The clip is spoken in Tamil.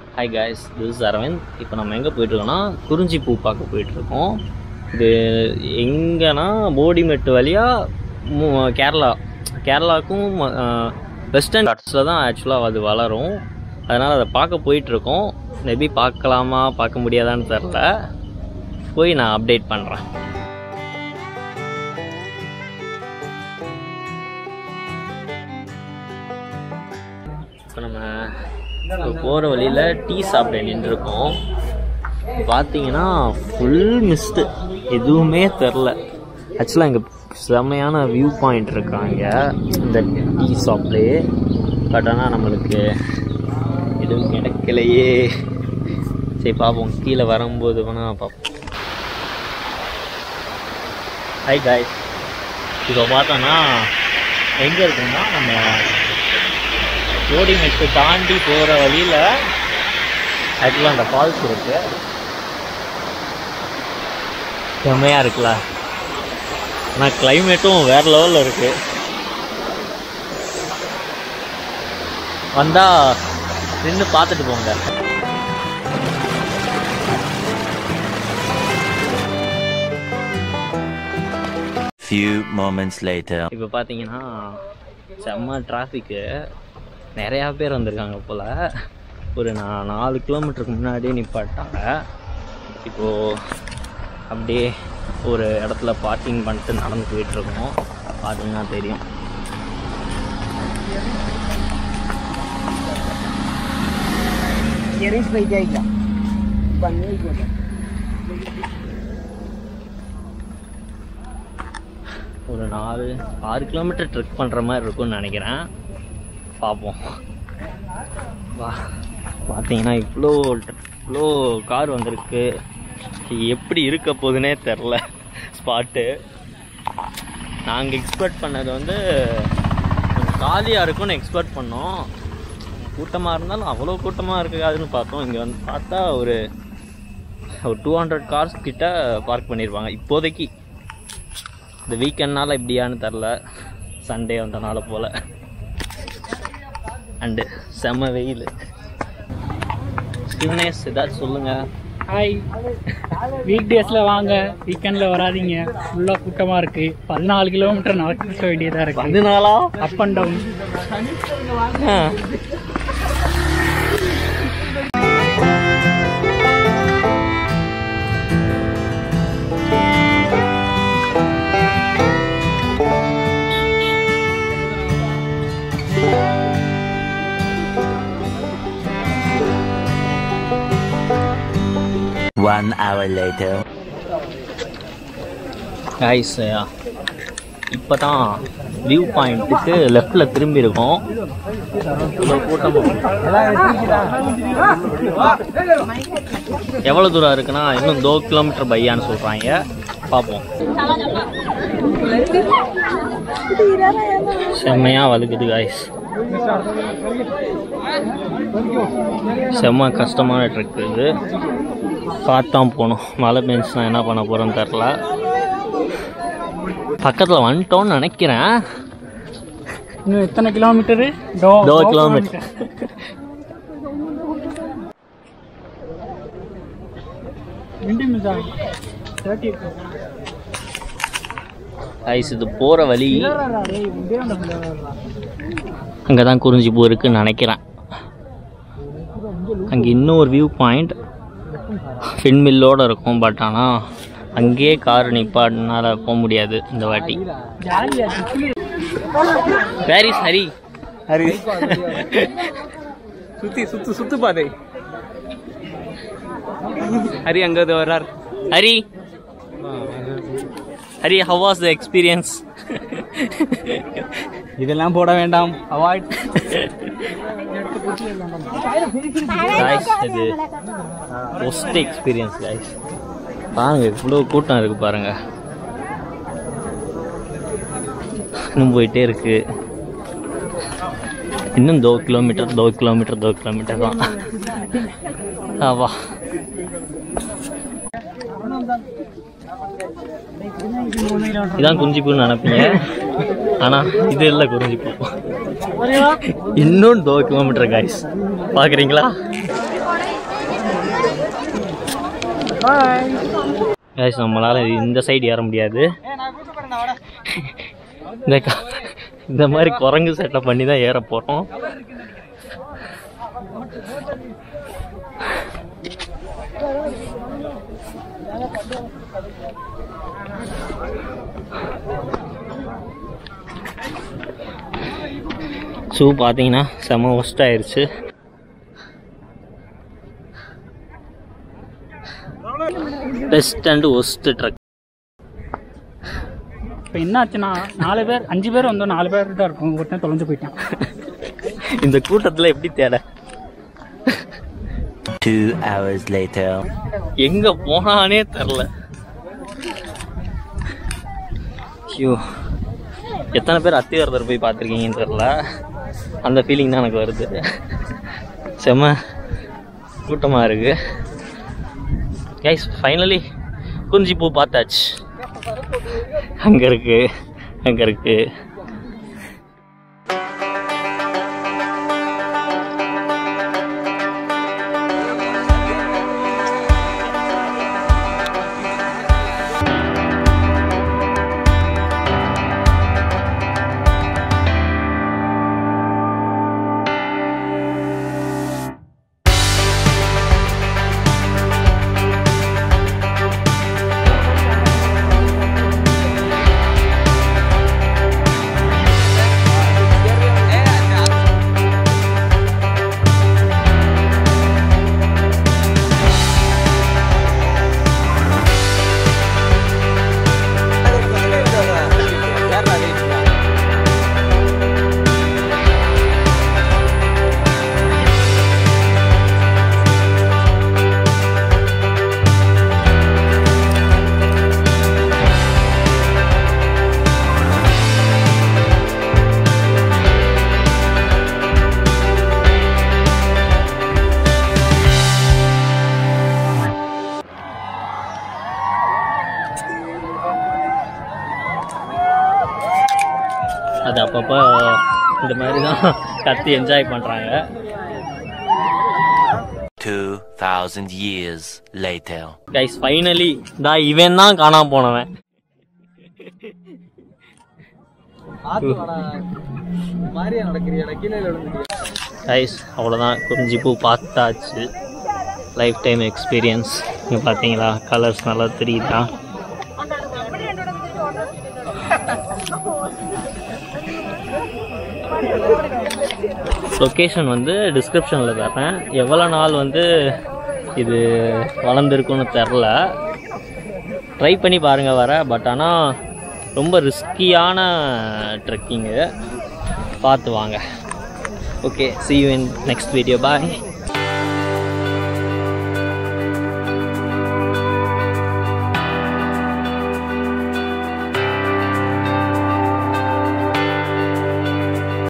ஹாய் காய்ஸ் திஸ் அரவிந்த் இப்போ நம்ம எங்கே போயிட்டுருக்கோம்னா குறிஞ்சி பூ பார்க்க போயிட்டுருக்கோம் இது எங்கன்னா போடிமெட்டு வழியாக கேரளா கேரளாவுக்கும் வெஸ்டர்ன் காட்ஸில் தான் ஆக்சுவலாக அது வளரும் அதனால் அதை பார்க்க போயிட்டுருக்கோம் மேபி பார்க்கலாமா பார்க்க முடியாதான்னு தெரில போய் நான் அப்டேட் பண்ணுறேன் இப்போ நம்ம இப்போ போகிற வழியில் டீ சாப்பிட நின்றுருக்கோம் பார்த்தீங்கன்னா ஃபுல் மிஸ்டு எதுவுமே தெரில ஆக்சுவலாக இங்கே செம்மையான வியூ பாயிண்ட் இருக்காங்க இந்த டீ ஷாப்லேயே பட் ஆனால் நம்மளுக்கு எதுவும் கிடைக்கலையே சரி பார்ப்போம் கீழே வரும்போது வேணால் பார்ப்போம் ஹாய் காய்ஸ் இப்போ பார்த்தோன்னா எங்கே இருக்குன்னா நம்ம கோடிமெட்டு தாண்டி போகிற வழியில் ஆக்சுவலாக அந்த ஃபால்ஸ் இருக்கு செம்மையாக இருக்குல்ல ஆனால் கிளைமேட்டும் வேறு லெவலில் இருக்கு வந்தால் நின்று பார்த்துட்டு போங்க Few moments later. இப்போ பார்த்தீங்கன்னா செம்ம டிராஃபிக்கு நிறையா பேர் வந்திருக்காங்க போல் ஒரு நான் நாலு கிலோமீட்டருக்கு முன்னாடியே நிப்பாட்டாங்க இப்போது அப்படியே ஒரு இடத்துல பார்க்கிங் பண்ணிட்டு நடந்து போயிட்டுருக்கோம் பார்த்தீங்கன்னா தெரியும் ஒரு நாலு ஆறு கிலோமீட்டர் ட்ரெக் பண்ணுற மாதிரி இருக்கும்னு நினைக்கிறேன் பார்ப்போம் வா பார்த்தீங்கன்னா இவ்வளோ இவ்வளோ கார் வந்திருக்கு எப்படி இருக்க போகுதுன்னே தெரில ஸ்பாட்டு நாங்கள் எக்ஸ்பெக்ட் பண்ணது வந்து கொஞ்சம் காலியாக இருக்கும்னு எக்ஸ்பெக்ட் பண்ணோம் கூட்டமாக இருந்தாலும் அவ்வளோ கூட்டமாக இருக்காதுன்னு பார்த்தோம் இங்கே வந்து பார்த்தா ஒரு ஒரு டூ ஹண்ட்ரட் கார்ஸ் கிட்ட பார்க் பண்ணியிருப்பாங்க இப்போதைக்கு இந்த வீக்கெண்ட்னால இப்படியான்னு தெரில சண்டே வந்தனால போல் அண்டு செம்ம வெயில் சிவனேஷ் ஏதாச்சும் சொல்லுங்கள் ஹாய் வீக் டேஸில் வாங்க வீக்கெண்டில் வராதீங்க ஃபுல்லாக கூட்டமாக இருக்கு பதினாலு கிலோமீட்டர் நடக்க வேண்டியதாக இருக்கு பதினாலா up and down One hour later. Guys இப்போ தான் வியூ பாயிண்ட்டுக்கு லெஃப்டில் திரும்பி இருக்கோம் இவ்வளோ கூட்டம் எவ்வளோ தூரம் இருக்குன்னா இன்னும் தோ கிலோமீட்டர் பையான்னு சொல்கிறாங்க பார்ப்போம் செம்மையாக வலுக்குது காய்ஸ் செம்ம கஷ்டமான ட்ரிக் இது பார்த்தான் போகணும் மழை பெஞ்சுனா என்ன பண்ண போகிறோன்னு தெரில பக்கத்தில் வந்துட்டோன்னு நினைக்கிறேன் இன்னும் எத்தனை கிலோமீட்டரு டோ தோ கிலோமீட்டர் ரெண்டு நிமிஷம் தேர்ட்டி ஐஸ் இது போகிற வழி அங்கே தான் குறிஞ்சி பூ இருக்குன்னு நினைக்கிறேன் அங்கே இன்னும் ஒரு வியூ பாயிண்ட் ஃபின்மில்லோடு இருக்கும் பட் ஆனால் அங்கேயே கார் நிப்பாட்டினால போக முடியாது இந்த வாட்டி பாரிஸ் ஹரி ஹரி சுத்தி சுத்து சுத்து பாதை ஹரி அங்க வர்றார் Hari Hari how was the experience இதெல்லாம் போட வேண்டாம் அவாய்ட் காய்ஸ் இது ஒஸ்ட் எக்ஸ்பீரியன்ஸ் காய்ஸ் பாருங்க இவ்வளோ கூட்டம் இருக்கு பாருங்க இன்னும் போயிட்டே இருக்கு இன்னும் தோ கிலோமீட்டர் தோ கிலோமீட்டர் தோ கிலோமீட்டர் தான் ஆவா இதான் குறிஞ்சிப்பூன்னு நினைப்பீங்க ஆனால் இது இல்லை குறிஞ்சிப்பூ இன்னும் தோ கிலோமீட்டர் காய்ஸ் பார்க்குறீங்களா கைஸ் நம்மளால் இந்த சைடு ஏற முடியாது இந்த க- இந்த மாதிரி குரங்கு செட்டப் பண்ணி தான் ஏற போகிறோம் ஷூ பார்த்தீங்கன்னா செம ஒஸ்ட் ஆயிடுச்சு பெஸ்ட் அண்ட் ஒஸ்ட் ட்ரக் இப்போ என்ன ஆச்சுன்னா நாலு பேர் அஞ்சு பேர் வந்தோம் நாலு பேர் தான் இருக்கும் ஒருத்தன் தொலைஞ்சு போயிட்டான் இந்த கூட்டத்தில் எப்படி தேட Two hours later. எங்க போனானே தெரில ஐயோ எத்தனை பேர் அத்திவரதர் போய் பார்த்துருக்கீங்கன்னு தெரில அந்த ஃபீலிங் தான் எனக்கு வருது செம்ம கூட்டமாக இருக்கு கைஸ் ஃபைனலி குஞ்சி பூ பார்த்தாச்சு அங்கே இருக்கு அங்கே இருக்கு அது அப்பப்போ இந்த மாதிரி தான் கத்தி என்ஜாய் பண்ணுறாங்க 2,000 years later. கைஸ் ஃபைனலி தான் இவன் தான் காணாம போனவன் கைஸ் அவ்வளோதான் குறிஞ்சி பூ பார்த்தாச்சு லைஃப் டைம் எக்ஸ்பீரியன்ஸ் இங்கே பார்த்தீங்களா கலர்ஸ் நல்லா தெரியுதா லொக்கேஷன் வந்து டிஸ்கிரிப்ஷனில் தரேன் எவ்வளோ நாள் வந்து இது வளர்ந்துருக்குன்னு தெரில ட்ரை பண்ணி பாருங்கள் வர பட் ஆனால் ரொம்ப ரிஸ்கியான ட்ரெக்கிங்கு பார்த்து வாங்க okay see you in next video bye